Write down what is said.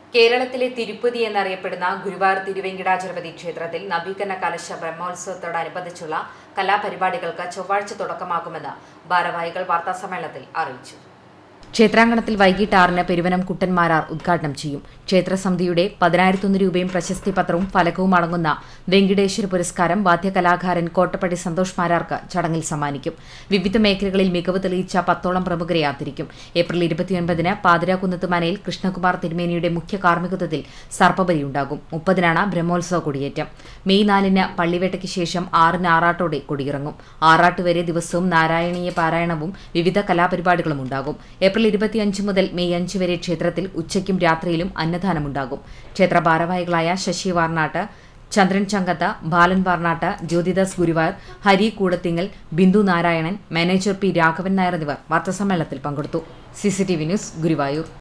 കേരളത്തിലെ തിരുപ്പതി എന്നറിയപ്പെടുന്ന ഗുരുവായൂർ തിരുവെങ്കിടാചലപതി ക്ഷേത്രത്തിൽ നവീകരണ കലശ ബ്രഹ്മോത്സവത്തോടനുബന്ധിച്ചുള്ള കലാപരിപാടികൾക്ക് ചൊവ്വാഴ്ച തുടക്കമാകുമെന്ന് ഭാരവാഹികൾ വാർത്താസമ്മേളനത്തിൽ അറിയിച്ചു ക്ഷേത്രാങ്കണത്തിൽ വൈകിട്ട് ആറിന് പെരുവനം കുട്ടന്മാരാർ ഉദ്ഘാടനം ചെയ്യും ക്ഷേത്രസമിതിയുടെ പതിനായിരത്തൊന്ന് രൂപയും പ്രശസ്തി പത്രവും ഫലകവും അടങ്ങുന്ന വെങ്കിടേശ്വര പുരസ്കാരം വാദ്യകലാകാരൻ കോട്ടപ്പടി സന്തോഷ് മാരാർക്ക് ചടങ്ങിൽ സമ്മാനിക്കും വിവിധ മേഖലകളിൽ മികവ് തെളിയിച്ച പത്തോളം പ്രമുഖരെ ആദരിക്കും ഏപ്രിൽ ഇരുപത്തിയൊൻപതിന് പാതിരാകുന്നത്ത് മനയിൽ കൃഷ്ണകുമാർ തിരുമേനിയുടെ മുഖ്യ കാർമ്മികത്വത്തിൽ സർപ്പബലിയുണ്ടാകും മുപ്പതിനാണ് ബ്രഹ്മോത്സവ കൊടിയേറ്റം മെയ് നാലിന് പള്ളിവേട്ടയ്ക്ക് ശേഷം ആറിന് ആറാട്ടോടെ കൊടിയിറങ്ങും ആറാട്ട് വരെ ദിവസവും നാരായണീയ പാരായണവും വിവിധ കലാപരിപാടികളും ഉണ്ടാകും ഏപ്രിൽ ഇരുപത്തിയഞ്ച് മുതൽ മെയ് അഞ്ച് വരെ ക്ഷേത്രത്തിൽ ഉച്ചയ്ക്കും രാത്രിയിലും അന്നദാനമുണ്ടാകും ക്ഷേത്ര ഭാരവാഹികളായ ശശി വാർനാട്ട് ചന്ദ്രൻ ചങ്കത്ത ബാലൻ വാർനാട്ട് ജ്യോതിദാസ് ഗുരുവായൂർ ഹരി കൂടത്തിങ്ങൽ ബിന്ദു നാരായണൻ മാനേജർ പി രാഘവൻ നായർ എന്നിവർ വാർത്താസമ്മേളനത്തിൽ പങ്കെടുത്തു സിസിടിവി ന്യൂസ് ഗുരുവായൂർ